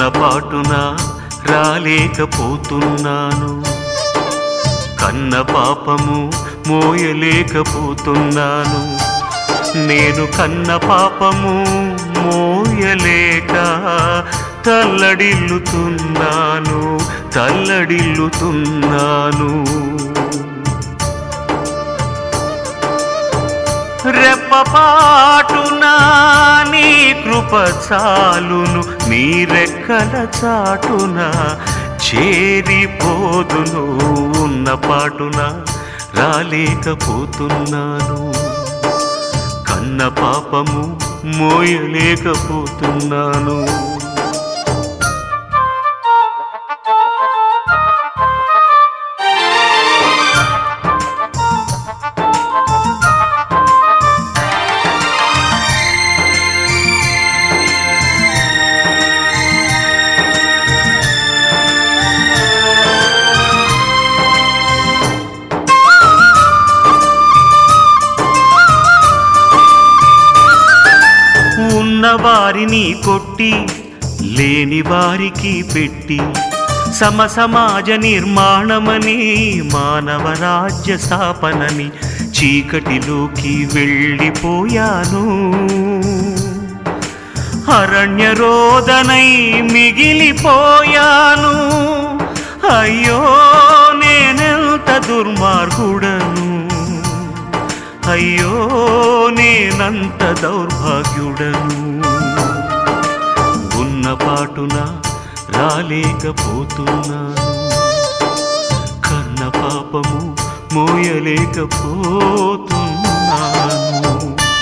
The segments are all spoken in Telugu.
కన్నపాటున రాలేకపోతున్నాను కన్న పాపము మోయలేకపోతున్నాను నేను కన్న పాపము మోయలేక తల్లడిల్లుతున్నాను తల్లడిల్లుతున్నాను రెప్పపాటున నీ కృప చాలును నీ రెక్కల చాటున చేరిపోదును ఉన్న పాటున రాలేకపోతున్నాను కన్న పాపము మోయలేకపోతున్నాను ఉన్న వారిని కొట్టి లేని వారికి పెట్టి సమ సమాజ నిర్మాణమని మానవ రాజ్య స్థాపనని చీకటిలోకి వెళ్ళిపోయాను అరణ్య రోదనై మిగిలిపోయాను అయ్యో నేనెంత దుర్మార్గుడను అయ్యో నేనంత దౌర్భాగ్యుడను ఉన్న పాటున రాలేకపోతున్నాను కన్న పాపము మోయలేకపోతున్నాను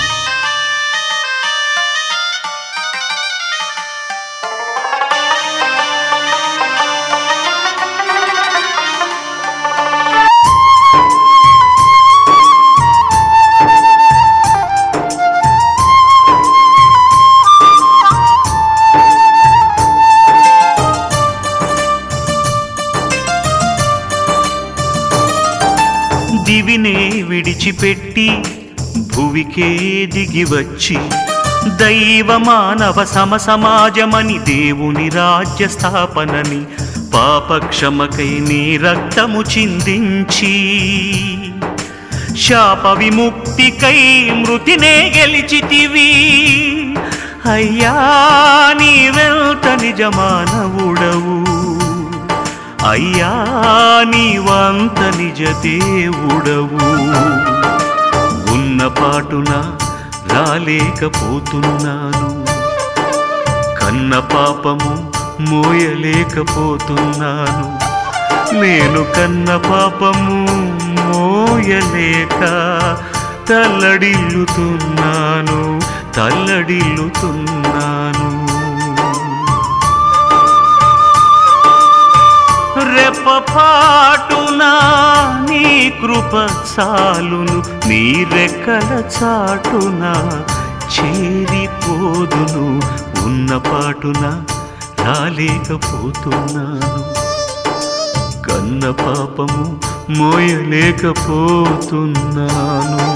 దివినే విడిచిపెట్టి భువికే దిగి వచ్చి దైవ మానవ సమ సమాజమని దేవుని రాజ్య స్థాపనని పాపక్షమకై నీ రక్తము చిందించి శాప విముక్తికై మృతినే గెలిచితివి అయ్యా నీవెంత నిజమానవుడవు అయ్యా నీవంత నిజ దేవుడవు ఉన్న పాటున రాలేకపోతున్నాను కన్న పాపము మోయలేకపోతున్నాను నేను కన్న పాపము మోయలేక తల్లడిల్లుతున్నాను తల్లడిల్లుతున్నాను రెప్పపాటున నీ కృప చాలును నీ రెక్కల చాటున చేరిపోదును ఉన్న పాటున రాలేకపోతున్నాను కన్న పాపము మోయలేకపోతున్నాను